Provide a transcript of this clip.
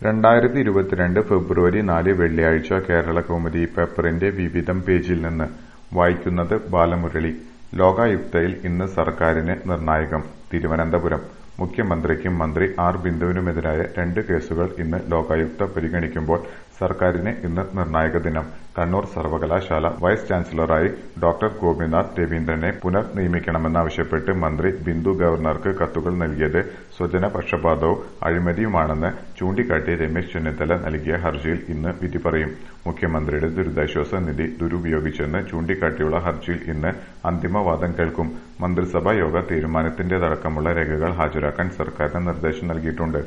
രണ്ടായിരത്തി ഇരുപത്തിരണ്ട് ഫെബ്രുവരി നാല് വെള്ളിയാഴ്ച കേരളകൗമുദി പേപ്പറിന്റെ വിവിധം പേജിൽ നിന്ന് വായിക്കുന്നത് ബാലമുരളി ലോകായുക്തയിൽ ഇന്ന് സർക്കാരിന് നിർണായകം തിരുവനന്തപുരം മുഖ്യമന്ത്രിക്കും മന്ത്രി ആർ ബിന്ദുവിനുമെതിരായ രണ്ട് കേസുകൾ ഇന്ന് ലോകായുക്ത പരിഗണിക്കുമ്പോൾ സർക്കാരിന് ഇന്ന് നിർണായക ദിനം കണ്ണൂർ സർവകലാശാല വൈസ് ചാൻസലറായി ഡോക്ടർ ഗോപിനാഥ് രവീന്ദ്രനെ പുനർ നിയമിക്കണമെന്നാവശ്യപ്പെട്ട് മന്ത്രി ബിന്ദു ഗവർണർക്ക് കത്തുകൾ നൽകിയത് സ്വജനപക്ഷപാതവും അഴിമതിയുമാണെന്ന് ചൂണ്ടിക്കാട്ടി രമേശ് ചെന്നിത്തല നൽകിയ ഹർജിയിൽ ഇന്ന് വിധി പറയും മുഖ്യമന്ത്രിയുടെ ദുരിതാശ്വാസ നിധി ദുരുപയോഗിച്ചെന്ന് ചൂണ്ടിക്കാട്ടിയുള്ള ഹർജിയിൽ ഇന്ന് അന്തിമവാദം കേൾക്കും മന്ത്രിസഭാ യോഗ തീരുമാനത്തിന്റേതടക്കമുള്ള രേഖകൾ ഹാജരാക്കാൻ സർക്കാരിന് നിർദ്ദേശം നൽകിയിട്ടുണ്ട്